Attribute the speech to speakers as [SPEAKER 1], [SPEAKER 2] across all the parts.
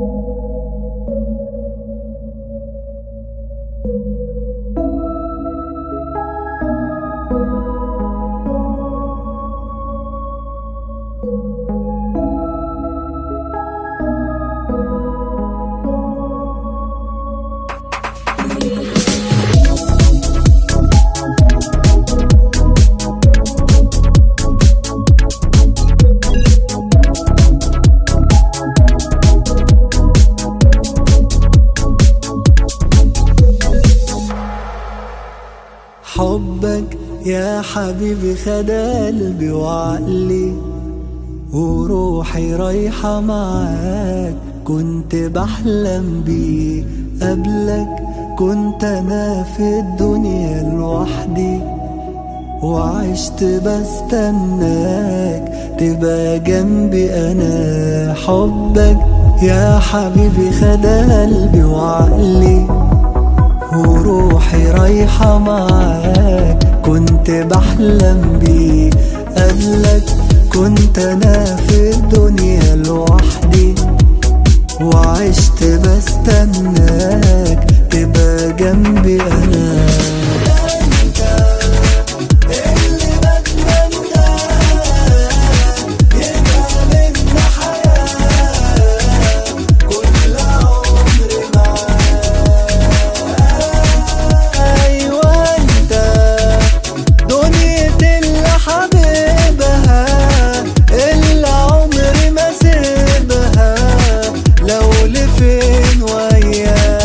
[SPEAKER 1] حبك يا حبيبي خد قلبي وعقلي وروحي رايحة معاك كنت بحلم بيه قبلك كنت أنا في الدنيا لوحدي وعشت بستناك تبقى جنبي أنا حبك يا حبيبي خد قلبي وعقلي وروحي رايحة معاك كنت بحلم بيه قبلك كنت أنا في الدنيا لوحدي وعشت بستناك تبقى جنبي أنا أيوة أنت دنيتي اللي حبيبها اللي عمري ما سيبها لو لفين وياك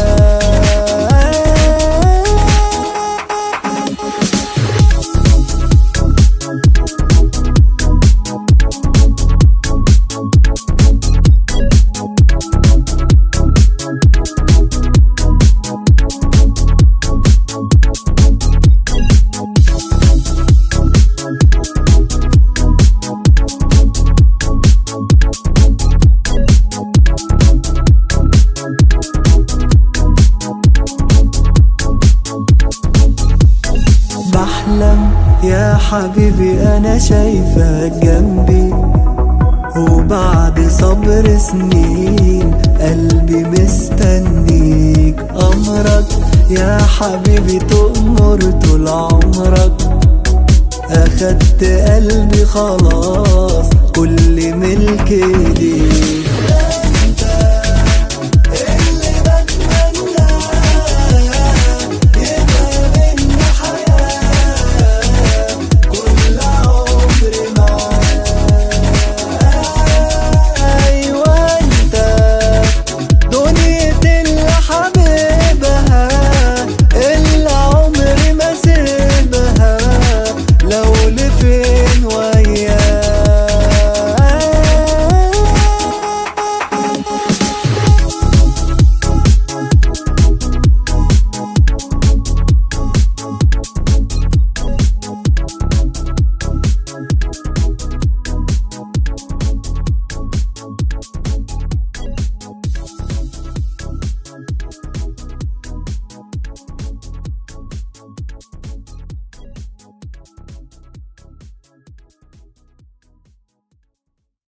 [SPEAKER 1] بحلم يا حبيبي انا شايفك جنبي وبعد صبر سنين قلبي مستنيك امرك يا حبيبي تؤمر طول عمرك اخدت قلبي خلاص كل ملك ليك